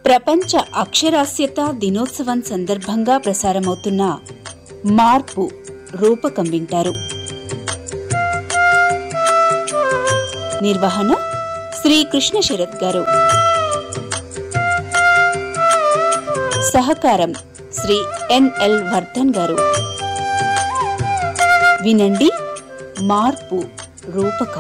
ప్రపంచ అక్షరాస్యత దినోత్సవం సందర్భంగా ప్రసారమవుతున్న మార్పు రూపకం వింటారు నిర్వహణ శ్రీ కృష్ణ శరత్ గారు సహకారం శ్రీ ఎన్ఎల్ వర్ధన్ గారు వినండి మార్పు రూపకం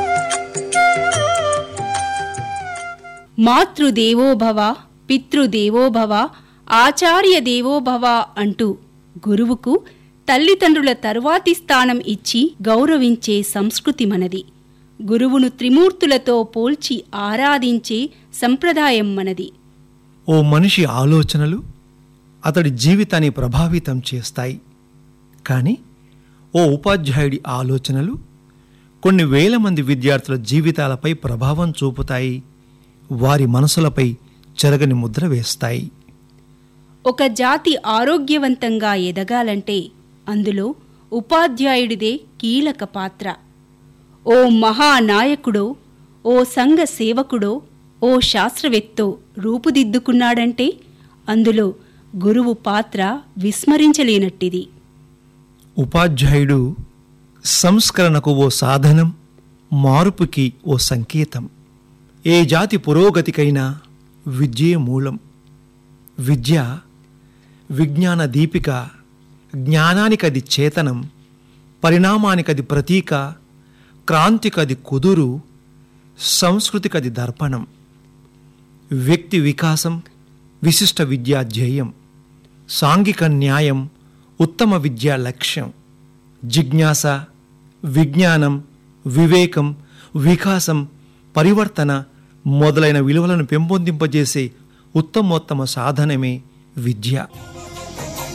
మాతృదేవోభవ పితృదేవోభవ ఆచార్య దేవోభవ అంటూ గురువుకు తల్లిదండ్రుల తరువాతి స్థానం ఇచ్చి గౌరవించే సంస్కృతి మనది గురువును త్రిమూర్తులతో పోల్చి ఆరాధించే సంప్రదాయం మనది ఓ మనిషి ఆలోచనలు అతడి జీవితాన్ని ప్రభావితం చేస్తాయి కానీ ఓ ఉపాధ్యాయుడి ఆలోచనలు కొన్ని వేల మంది విద్యార్థుల జీవితాలపై ప్రభావం చూపుతాయి వారి మనసులపై చెరగని ముద్ర వేస్తాయి ఒక జాతి ఆరోగ్యవంతంగా ఎదగాలంటే అందులో ఉపాధ్యాయుడిదే కీలక పాత్ర ఓ మహానాయకుడో ఓ సంఘ సేవకుడో ఓ శాస్త్రవేత్తో రూపుదిద్దుకున్నాడంటే అందులో గురువు పాత్ర విస్మరించలేనట్టిది ఉపాధ్యాయుడు సంస్కరణకు ఓ సాధనం మార్పుకి ఓ సంకేతం ఏ జాతి పురోగతికైనా విద్యే మూలం విద్య విజ్ఞాన దీపిక జ్ఞానానికది చేతనం పరిణామానికది ప్రతీక క్రాంతికది కుదురు సంస్కృతికది దర్పణం వ్యక్తి వికాసం విశిష్ట విద్యా ధ్యేయం సాంఘిక న్యాయం ఉత్తమ విద్యా లక్ష్యం జిజ్ఞాస విజ్ఞానం వివేకం వికాసం పరివర్తన మొదలైన విలువలను పెంపొందింపజేసే ఉత్తమోత్తమ సాధనమే విద్య